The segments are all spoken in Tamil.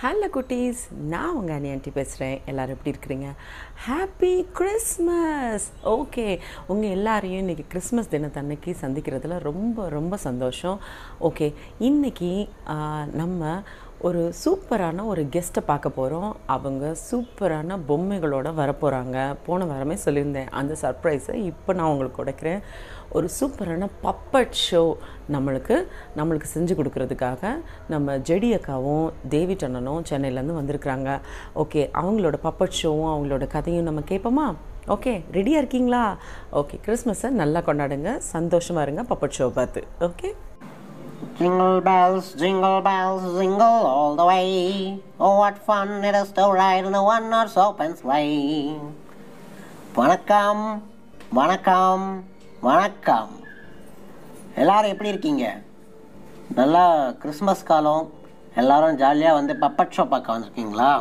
ஹலோ குட்டீஸ் நான் உங்கள் அண்ணி ஆண்டி பேசுகிறேன் எல்லோரும் எப்படி இருக்கிறீங்க ஹாப்பி கிறிஸ்மஸ் ஓகே உங்கள் எல்லாரையும் இன்றைக்கி கிறிஸ்மஸ் தினத்தன்னைக்கு சந்திக்கிறதுல ரொம்ப ரொம்ப சந்தோஷம் ஓகே இன்றைக்கி நம்ம ஒரு சூப்பரான ஒரு கெஸ்ட்டை பார்க்க போகிறோம் அவங்க சூப்பரான பொம்மைகளோட வரப்போகிறாங்க போன வாரமே சொல்லியிருந்தேன் அந்த சர்ப்ரைஸை இப்போ நான் உங்களுக்கு கொடுக்குறேன் ஒரு சூப்பரான பப்பட் ஷோ நம்மளுக்கு நம்மளுக்கு செஞ்சு கொடுக்கறதுக்காக நம்ம ஜெடி அக்காவும் தேவி டன்னனும் சென்னையிலேருந்து வந்திருக்கிறாங்க ஓகே அவங்களோட பப்பட் ஷோவும் அவங்களோட கதையும் நம்ம கேட்போமா ஓகே ரெடியாக இருக்கீங்களா ஓகே கிறிஸ்மஸை நல்லா கொண்டாடுங்க சந்தோஷமாக இருங்க பப்பட் ஷோ பார்த்து okay Jingle bells, jingle bells, jingle all the way. Oh, what fun it is to ride in a one-horse open sleigh. வணக்கம் வணக்கம் வணக்கம் எல்லாரும் எப்படி இருக்கீங்க நல்லா கிறிஸ்மஸ் காலம் எல்லாரும் ஜாலியாக வந்து பப்பட் ஷோ பார்க்க வந்திருக்கீங்களா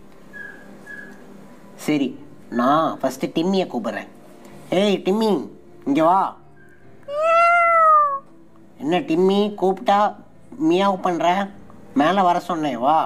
சரி நான் ஃபஸ்ட்டு டிம்மியை கூப்பிட்றேன் ஏய் டிம்மி இங்கே வா என்ன டிம்மி கூப்பிட்டா மியாவ் பண்ற மேலே வர சொன்னேன் வா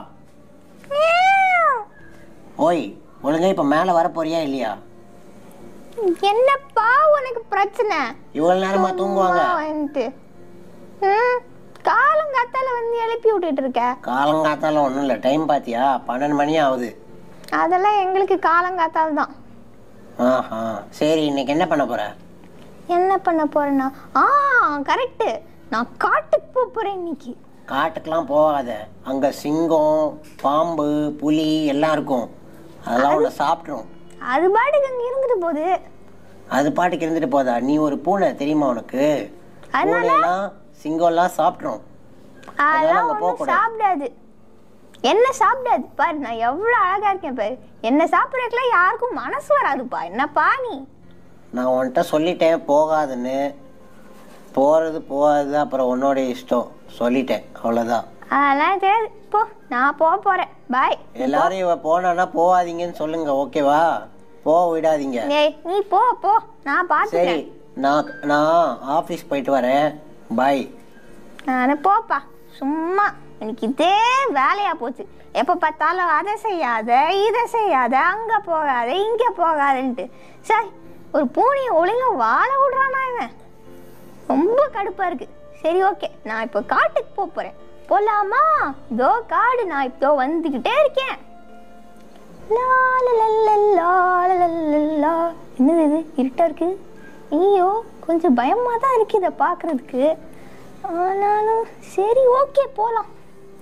ஓய் ஒழுங்கா இப்போ மேலே வர போறியா இல்லையா என்னப்பா உனக்கு பிரச்சனை இவ்வளோ நேரமா தூங்குவாங்க சும்மா வந்துட்டு ம், காலங்காத்தால வந்து எழுப்பி விட்டுட்டு இருக்க காலங்காத்தால ஒன்றும் இல்லை டைம் பார்த்தியா பன்னெண்டு மணி ஆகுது அதெல்லாம் எங்களுக்கு காலங்காத்தால தான் ஆஹா சரி இன்னைக்கு என்ன பண்ண போற என்ன பண்ண போறேன்னா ஆ கரெக்ட் நான் காட்டுக்கு போக போறேன் இன்னைக்கு காட்டுக்கெல்லாம் போகாத அங்கே சிங்கம் பாம்பு புலி எல்லாம் இருக்கும் அதெல்லாம் உன்னை சாப்பிட்ரும் அது பாட்டுக்கு அங்க இருந்துட்டு போகுது அது பாட்டுக்கு இருந்துட்டு போதா நீ ஒரு பூனை தெரியுமா உனக்கு பூனையெல்லாம் சிங்கம்லாம் சாப்பிட்ரும் அதெல்லாம் அங்க ஒன்றும் போகக்கூடாது. சாப்பிடாது என்ன சாப்பிடாது பாரு நான் எவ்வளோ அழகா இருக்கேன் பாரு என்ன சாப்பிட்றதுக்குலாம் யாருக்கும் மனசு வராதுப்பா என்னப்பா நீ நான் உன்கிட்ட சொல்லிட்டேன் போகாதுன்னு போகிறது போகாது அப்புறம் உன்னோட இஷ்டம் சொல்லிட்டேன் அவ்வளோதான் அதெல்லாம் தெரியாது போ நான் போக போறேன் பாய் எல்லாரும் இவ போனான்னா போகாதீங்கன்னு சொல்லுங்க ஓகேவா போக விடாதீங்க ஏய் நீ போ போ நான் சரி பார்த்துக்கிறேன் நான் நான் ஆஃபீஸ் போயிட்டு வரேன் பாய் நான் போப்பா சும்மா எனக்கு இதே வேலையா போச்சு எப்போ பார்த்தாலும் அதை செய்யாத இதை செய்யாத அங்கே போகாத இங்கே போகாதன்ட்டு சரி ஒரு பூனையை ஒழுங்கா வாழ விடுறானா இவன் ரொம்ப கடுப்பா இருக்கு சரி ஓகே நான் இப்போ காட்டுக்கு போக போறேன் போலாமா இதோ காடு நான் இப்போ வந்துக்கிட்டே இருக்கேன் லா, லா, லா, லா, லா, லா, லா, லா, லா. என்னது இது இருட்டா இருக்கு ஐயோ கொஞ்சம் பயமா தான் இருக்கு இதை பார்க்கறதுக்கு ஆனாலும் சரி ஓகே போலாம்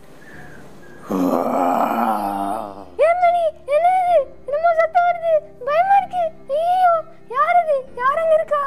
ஏமணி என்னது என்னமோ சத்தம் வருது பயமா இருக்கு ஐயோ யார் இது யார் அங்க இருக்கா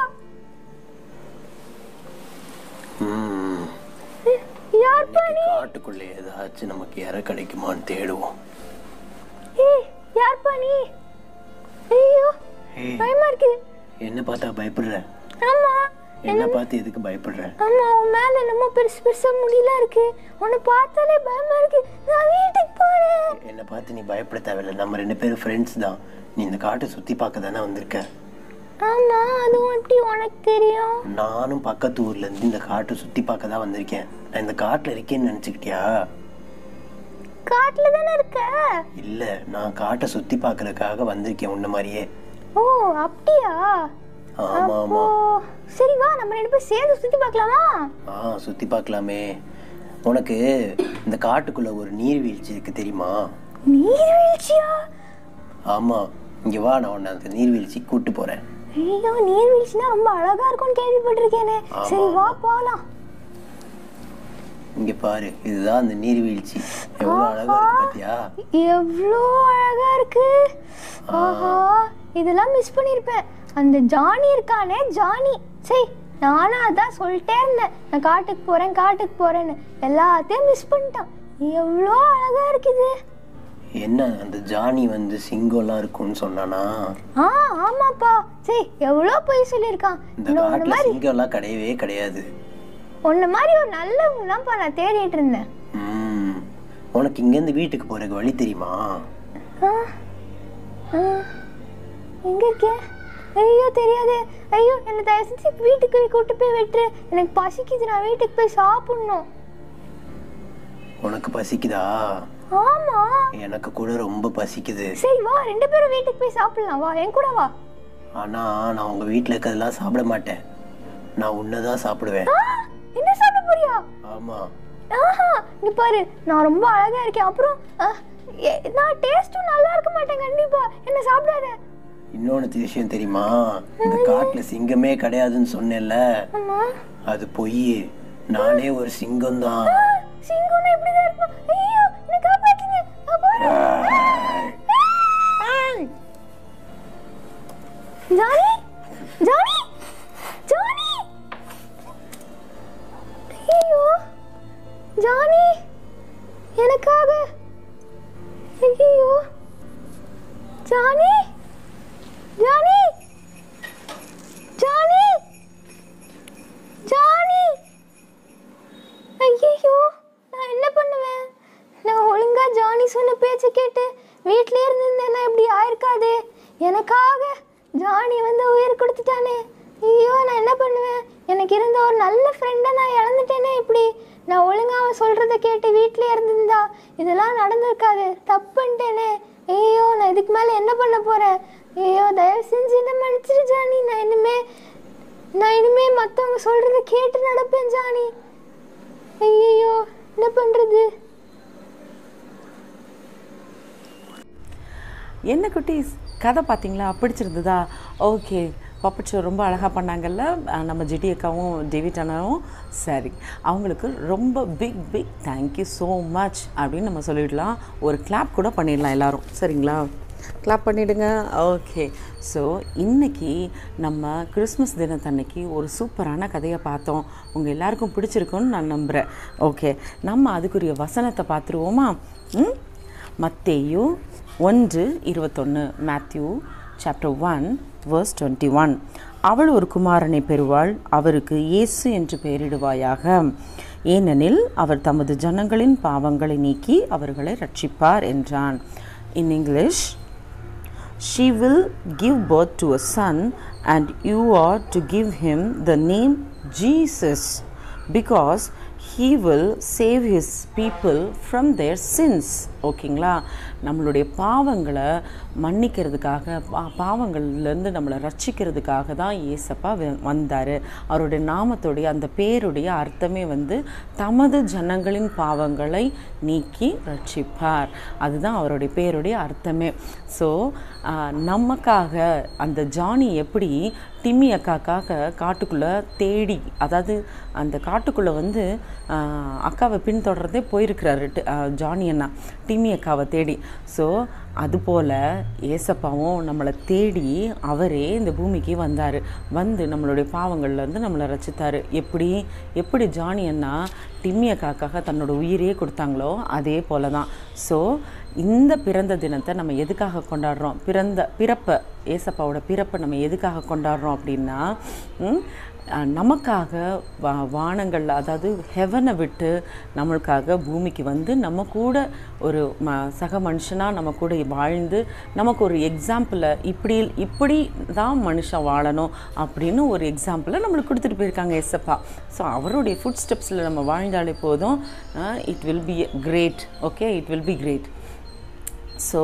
ம், யார் பாணி காட்டுக்குள்ளே ஏதாச்சும் நமக்கு இற கிடைக்குமான்னு தேடுவோம் ஏய் யார் பாணி ஐயோ ஏய், பயமா இருக்கு என்ன பார்த்தா பயப்படுற ஆமா என்ன பார்த்து எதுக்கு பயப்படுற ஆமா உன் மேல என்னமோ பெருசு பெருசா முடியலாம் இருக்கு உன்னை பார்த்தாலே பயமா இருக்கு நான் வீட்டுக்கு போறேன் என்னை பார்த்து நீ பயப்பட தேவையில்ல நம்ம ரெண்டு பேரும் ஃப்ரெண்ட்ஸ் தான் நீ இந்த காட்டை சுற்றி பார்க்க தானே வந்திருக்க ஆமா அதுவும் எப்படி உனக்கு தெரியும் நானும் பக்கத்து ஊர்ல இருந்து இந்த காட்டை சுற்றி பார்க்க தான் வந்திருக்கேன் நான் இந்த காட்டில் இருக்கேன்னு நினச்சிக்கிட்டியா காட்டுல தானே இருக்க இல்லை நான் காட்டை சுற்றி பார்க்கறதுக்காக வந்திருக்கேன் உன்ன மாதிரியே ஓ அப்படியா ஆமாம் ஓ ஆமாம் சரி வா நம்ம ரெண்டு பேரும் சேர்ந்து சுத்தி பார்க்கலாமா ஆ சுற்றி பார்க்கலாமே உனக்கு இந்த காட்டுக்குள்ள ஒரு நீர்வீழ்ச்சி இருக்கு தெரியுமா நீர்வீழ்ச்சியா ஆமாம் இங்கே வா நான் உன்னை அந்த நீர்வீழ்ச்சி கூட்டு போகிறேன் ஐயோ நீர்வீழ்ச்சினா ரொம்ப அழகா இருக்கும்னு கேள்விப்பட்டிருக்கேனே ஆமா. சரி வா போலாம் இங்கே பாரு இதுதான் அந்த நீர்வீழ்ச்சி எவ்வளோ அழகா இருக்கு பார்த்தியா எவ்வளோ அழகா இருக்கு ஆஹா இதெல்லாம் மிஸ் பண்ணியிருப்பேன் அந்த ஜானி இருக்கானே ஜானி சரி நானும் அதான் சொல்லிட்டே இருந்தேன் நான் காட்டுக்கு போறேன் காட்டுக்கு போறேன்னு எல்லாத்தையும் மிஸ் பண்ணிட்டான் எவ்வளோ அழகா இருக்குது என்ன அந்த ஜானி வந்து சிங்கம்லாம் இருக்கும்னு சொன்னானா ஆ ஆமாப்பா சரி எவ்வளோ பொய் சொல்லியிருக்கான் இந்த இன்னும் உன்ன காட்டில் மாதிரி சிங்கம்லாம் கிடையவே கிடையாது உன்ன மாதிரி ஒரு நல்லவங்க தான்ப்பா நான் தேடிட்டு இருந்தேன் ம் உனக்கு இங்கேருந்து வீட்டுக்கு போகிறதுக்கு வழி தெரியுமா ஆ, ஆ, எங்க இருக்கே ஐயோ தெரியாது ஐயோ என்னை தயவு செஞ்சு வீட்டுக்கு போய் கூட்டு போய் விட்டுரு எனக்கு பசிக்குது நான் வீட்டுக்கு போய் சாப்பிடணும் உனக்கு பசிக்குதா ஆமா எனக்கு கூட ரொம்ப பசிக்குது சரி வா ரெண்டு பேரும் வீட்டுக்கு போய் சாப்பிடலாம் வா என் கூட வா ஆனா நான் உங்க வீட்ல இருக்கிறதெல்லாம் சாப்பிட மாட்டேன் நான் உன்னதான் சாப்பிடுவேன் ஆ, என்ன சாப்பிட போறியா ஆமா ஆஹா இங்க பாரு நான் ரொம்ப அழகா இருக்கேன் அப்புறம் அஹ், எ- நான் டேஸ்டும் நல்லா இருக்க மாட்டேன் கண்டிப்பா என்ன சாப்பிடாத இன்னொன்னு விஷயம் தெரியுமா இந்த காட்டுல சிங்கமே கிடையாதுன்னு சொன்னேன்ல ஆமா அது பொய் நானே ஒரு சிங்கம் தான் ஆ, சிங்கம்னா இப்படிதான் இருக்கும் ஐயோ என்ன காப்பாத்துங்க அப்பா. ஏய். ஜானி ஜானி ஜானி ஐயோ ஜானி எனக்காக ஐயோ ஜானி ஜானி ஜானி ஜானி ஐயோ நான் என்ன பண்ணுவேன் நான் ஒழுங்கா ஜானி சொன்ன பேச்சை கேட்டு வீட்லயே இருந்திருந்தேன்னா இப்படி ஆயிருக்காதே எனக்காக ஜானி வந்து உயிர் கொடுத்துட்டானே ஐயோ நான் என்ன பண்ணுவேன் எனக்கு இருந்த ஒரு நல்ல ஃப்ரெண்டை நான் இழந்துட்டேனே இப்படி நான் ஒழுங்கா அவன் சொல்றத கேட்டு வீட்லயே இருந்திருந்தா இதெல்லாம் நடந்திருக்காது தப்புன்ட்டேனே ஐயோ நான் இதுக்கு மேல என்ன பண்ண போறேன் ஐயோ தயவு செஞ்சு என்ன மன்னிச்சிரு ஜானி நான் இனிமே நான் இனிமே மத்தவங்க சொல்றத கேட்டு நடப்பேன் ஜானி ஐயோ என்ன பண்றது என்ன குட்டீஸ் கதை பார்த்தீங்களா பிடிச்சிருந்ததா ஓகே பப்பட் ஷோ ரொம்ப அழகாக பண்ணாங்கல்ல அஹ் நம்ம ஜிடி அக்காவும் டேவிட் அண்ணாவும் சரி அவங்களுக்கு ரொம்ப big big thank you so much அப்படின்னு நம்ம சொல்லிடலாம் ஒரு கிளாப் கூட பண்ணிடலாம் எல்லாரும் சரிங்களா கிளாப் பண்ணிவிடுங்க ஓகே ஸோ இன்னைக்கு நம்ம கிறிஸ்மஸ் தினத்தன்னைக்கு ஒரு சூப்பரான கதையை பார்த்தோம் உங்கள் எல்லாருக்கும் பிடிச்சிருக்குன்னு நான் நம்புகிறேன் ஓகே நம்ம அதுக்குரிய வசனத்தை பார்த்துருவோமா ம் மத்தேயு ஒன்று இருபத்தொன்று Matthew chapter one verse twenty one அவள் ஒரு குமாரனை பெறுவாள் அவருக்கு இயேசு என்று பெயரிடுவாயாக ஏனெனில் அவர் தமது ஜனங்களின் பாவங்களை நீக்கி அவர்களை ரட்சிப்பார் என்றான் in English She will give birth to a son, and you are to give him the name Jesus, because he will save his people from their sins. ஓகேங்களா நம்மளுடைய பாவங்களை மன்னிக்கிறதுக்காக பா பாவங்கள்லேருந்து நம்மளை ரட்சிக்கிறதுக்காக தான் ஏசப்பா வந்தார் அவருடைய நாமத்துடைய அந்த பேருடைய அர்த்தமே வந்து தமது ஜனங்களின் பாவங்களை நீக்கி ரட்சிப்பார் அதுதான் அவருடைய பேருடைய அர்த்தமே ஸோ நமக்காக அந்த ஜானி எப்படி டிம்மி அக்காக்காக காட்டுக்குள்ளே தேடி அதாவது அந்த காட்டுக்குள்ளே வந்து ஆஹ், அக்காவை பின்தொடர்றதே போயிருக்கிறாரு டி- ஆஹ், ஜானி அண்ணா டிம்மி அக்காவை தேடி ஸோ அதுபோல் ஏசப்பாவும் நம்மளை தேடி அவரே இந்த பூமிக்கு வந்தார் வந்து நம்மளுடைய பாவங்கள்லேருந்து நம்மளை ரசித்தார் எப்படி எப்படி ஜானி அண்ணா டிம்மி அக்காக்காக தன்னோட உயிரையே கொடுத்தாங்களோ அதே போல தான் ஸோ இந்த பிறந்த தினத்தை நம்ம எதுக்காக கொண்டாடுறோம் பிறந்த பிறப்பை ஏசப்பாவோட பிறப்பை நம்ம எதுக்காக கொண்டாடுறோம் அப்படின்னா ம், அஹ், நமக்காக வா வானங்களில் அதாவது ஹெவனை விட்டு நம்மளுக்காக பூமிக்கு வந்து நம்ம கூட ஒரு ம சக மனுஷனாக நம்ம கூட வாழ்ந்து நமக்கு ஒரு எக்ஸாம்பிளை இப்படி இப்படி தான் மனுஷன் வாழணும் அப்படின்னு ஒரு எக்ஸாம்பிளை நம்மளுக்கு கொடுத்துட்டு போயிருக்காங்க எஸ்எப்பா ஸோ அவருடைய ஃபுட் ஸ்டெப்ஸில் நம்ம வாழ்ந்தாலே போதும் it will be great okay it will be great so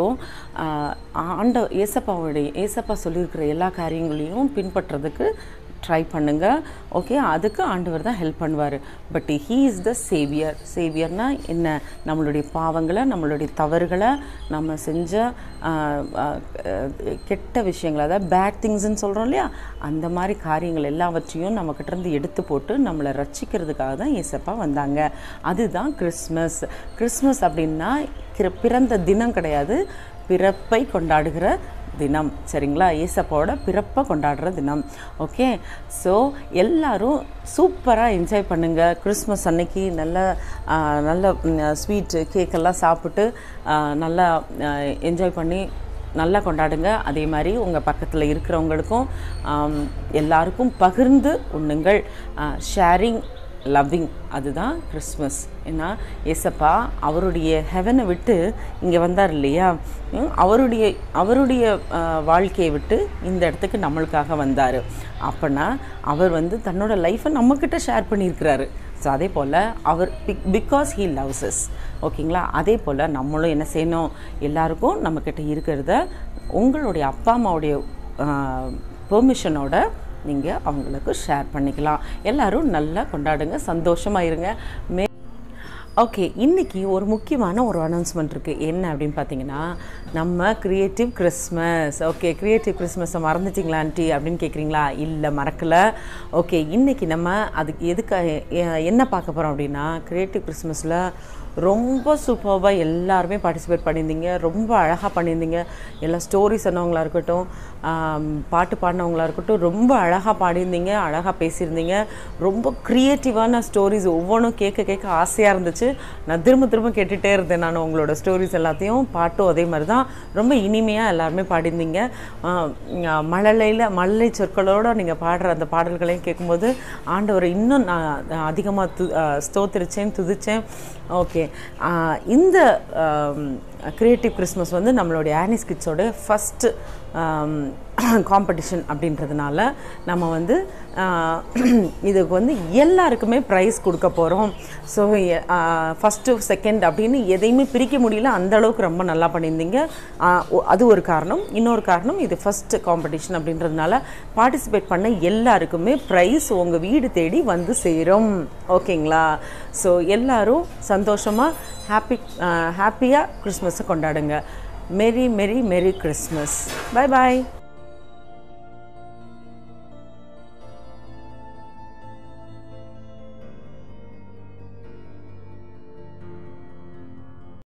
ஆண்ட ஏசப்பாவுடைய ஏசப்பா சொல்லியிருக்கிற எல்லா காரியங்களையும் பின்பற்றுறதுக்கு ட்ரை பண்ணுங்க ஓகே அதுக்கு ஆண்டவர் தான் ஹெல்ப் பண்ணுவார் but he is the saviour சேவியர்னா என்ன நம்மளுடைய பாவங்களை நம்மளுடைய தவறுகளை நம்ம செஞ்ச ஆஹ், ஆஹ், கெட்ட விஷயங்கள் அதாவது பேட் திங்ஸ்ன்னு சொல்கிறோம் இல்லையா அந்த மாதிரி காரியங்கள் எல்லாவற்றையும் நம்மக்கிட்ட இருந்து எடுத்து போட்டு நம்மளை ரட்சிக்கிறதுக்காக தான் ஏசப்பா வந்தாங்க அதுதான் கிறிஸ்மஸ் கிறிஸ்மஸ் அப்படின்னா கிற- பிறந்த தினம் கிடையாது பிறப்பை கொண்டாடுகிற தினம் சரிங்களா ஏசப்பாவோட பிறப்பை கொண்டாடுற தினம் ஓகே ஸோ எல்லாரும் சூப்பராக என்ஜாய் பண்ணுங்கள் கிறிஸ்மஸ் அன்னைக்கு நல்ல ஆ, நல்ல ஸ்வீட்டு கேக்கெல்லாம் சாப்பிட்டு ஆ, நல்லா என்ஜாய் பண்ணி நல்லா கொண்டாடுங்க அதே மாதிரி உங்கள் பக்கத்தில் இருக்கிறவங்களுக்கும் ஆம், எல்லாருக்கும் பகிர்ந்து உண்ணுங்கள் ஷேரிங் லவ்விங் அதுதான் கிறிஸ்மஸ் ஏன்னா ஏசப்பா அவருடைய ஹெவனை விட்டு இங்கே வந்தார் இல்லையா ம், அவருடைய அவருடைய அஹ், வாழ்க்கையை விட்டு இந்த இடத்துக்கு நம்மளுக்காக வந்தார் அப்போனா அவர் வந்து தன்னோட லைஃப்பை நம்மக்கிட்ட ஷேர் பண்ணியிருக்கிறாரு ஸோ அதே போல் அவர் பிகாஸ் ஹீ லவ்ஸ் us ஓகேங்களா அதே போல் நம்மளும் என்ன செய்யணும் எல்லாருக்கும் நம்மக்கிட்ட இருக்கிறத உங்களுடைய அப்பா அம்மாவுடைய பெர்மிஷனோட நீங்கள் அவங்களுக்கு ஷேர் பண்ணிக்கலாம் எல்லாரும் நல்லா கொண்டாடுங்க சந்தோஷமாக இருங்க மே ஓகே இன்னைக்கு ஒரு முக்கியமான ஒரு அனௌன்ஸ்மெண்ட் இருக்குது என்ன அப்படின்னு பார்த்தீங்கன்னா நம்ம க்ரியேட்டிவ் கிறிஸ்மஸ் ஓகே க்ரியேட்டிவ் கிறிஸ்மஸை மறந்துட்டிங்களா ஆண்டி அப்படின்னு கேட்குறீங்களா இல்லை மறக்கலை ஓகே இன்னைக்கு நம்ம அதுக்கு எதுக்காக எ- என்ன பார்க்க போகிறோம் அப்படின்னா க்ரியேட்டிவ் கிறிஸ்மஸில் ரொம்ப சூப்பராக எல்லாருமே பார்ட்டிசிபேட் பண்ணியிருந்தீங்க ரொம்ப அழகாக பண்ணியிருந்தீங்க எல்லா ஸ்டோரி சொன்னவங்களா இருக்கட்டும் ஆம், பாட்டு பாடினவங்களா இருக்கட்டும் ரொம்ப அழகாக பாடியிருந்தீங்க அழகாக பேசியிருந்தீங்க ரொம்ப க்ரியேட்டிவான ஸ்டோரிஸ் ஒவ்வொன்றும் கேட்க கேட்க ஆசையாக இருந்துச்சு நான் திரும்ப திரும்ப கேட்டுகிட்டே இருந்தேன் நான் உங்களோட ஸ்டோரிஸ் எல்லாத்தையும் பாட்டும் அதே மாதிரி தான் ரொம்ப இனிமையாக எல்லாருமே பாடியிருந்தீங்க மழலையில் மழலை சொற்களோடு நீங்கள் பாடுற அந்த பாடல்களையும் கேட்கும்போது ஆண்டவரை இன்னும் நான் அதிகமாக து ஸ்தோத்திரிச்சேன் துதிச்சேன் ஓகே இந்த க்ரியேட்டிவ் கிறிஸ்மஸ் வந்து நம்மளுடைய ஆனிஸ் கிட்ஸோட ஃபஸ்ட்டு காம்படிஷன் அப்படின்றதுனால நம்ம வந்து ஆஹ், இதுக்கு வந்து எல்லாருக்குமே ப்ரைஸ் கொடுக்க போகிறோம் ஸோ ஃபஸ்ட்டு செகண்ட் அப்படின்னு எதையுமே பிரிக்க முடியல அந்த அளவுக்கு ரொம்ப நல்லா பண்ணியிருந்தீங்க ஆஹ், ஒ- அது ஒரு காரணம் இன்னொரு காரணம் இது ஃபஸ்ட்டு காம்படிஷன் அப்படின்றதுனால பார்ட்டிசிபேட் பண்ண எல்லாருக்குமே ப்ரைஸ் உங்கள் வீடு தேடி வந்து சேரும் ஓகேங்களா ஸோ எல்லாரும் சந்தோஷமாக ஹாப்பி ஹாப்பியாக கிறிஸ்மஸை கொண்டாடுங்க மெரி மெரி மெரி கிறிஸ்மஸ் பை பாய்